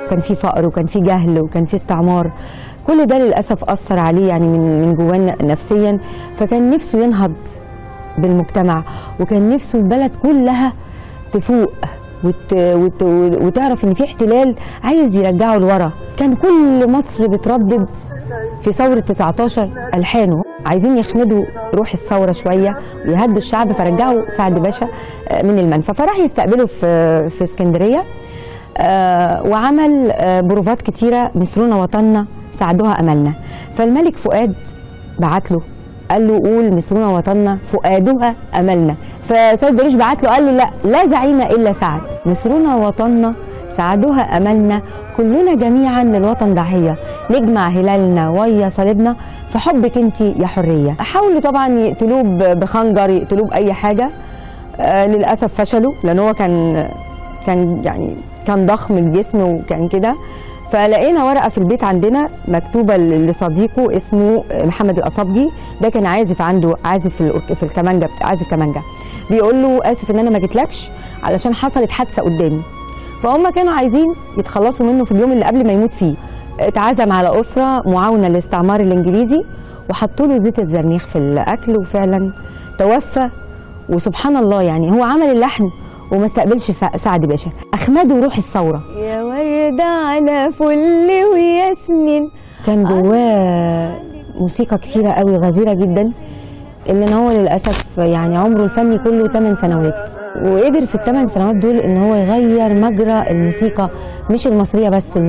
كان في فقر وكان في جهل وكان في استعمار كل ده للاسف اثر عليه يعني من من جواه نفسيا فكان نفسه ينهض بالمجتمع وكان نفسه البلد كلها تفوق وت... وت... وتعرف ان في احتلال عايز يرجعه لورا كان كل مصر بتردد في ثورة 19 ألحانه عايزين يخمدوا روح الثورة شوية ويهدوا الشعب فرجعوا سعد باشا آه، من المنفى فراح يستقبله في في اسكندرية آه، وعمل آه، بروفات كتيرة مصرنا وطننا ساعدوها أملنا فالملك فؤاد بعت له قال له قول مصرنا وطننا فؤادها أملنا فسيد درويش بعت له قال له لا لا زعيم إلا سعد مصرنا وطننا سعدوها أملنا كلنا جميعا للوطن ضحية نجمع هلالنا ويا صليبنا في حبك انت يا حرية حاولوا طبعا يقتلوه ب- بخنجر يقتلوه بأي حاجة آه للأسف فشلوا لأن هو كان كان يعني كان ضخم الجسم وكان كده فلقينا ورقه في البيت عندنا مكتوبه ل- لصديقه اسمه محمد الاصابجي ده كان عازف عنده عازف في الأورك- في الكمانجا بت- عازف كمانجا بيقول له اسف ان انا ما جيتلكش علشان حصلت حادثه قدامي فهم كانوا عايزين يتخلصوا منه في اليوم اللي قبل ما يموت فيه اتعزم على اسره معاونه للاستعمار الانجليزي وحطوا له زيت الزرنيخ في الاكل وفعلا توفى وسبحان الله يعني هو عمل اللحن وما استقبلش سع- سعد باشا اخمده روح الثوره يا ورده على فل وياسمين كان جواه موسيقى كتيره قوي غزيره جدا الا ان هو للاسف يعني عمره الفني كله 8 سنوات وقدر في الثمان سنوات دول ان هو يغير مجرى الموسيقى مش المصريه بس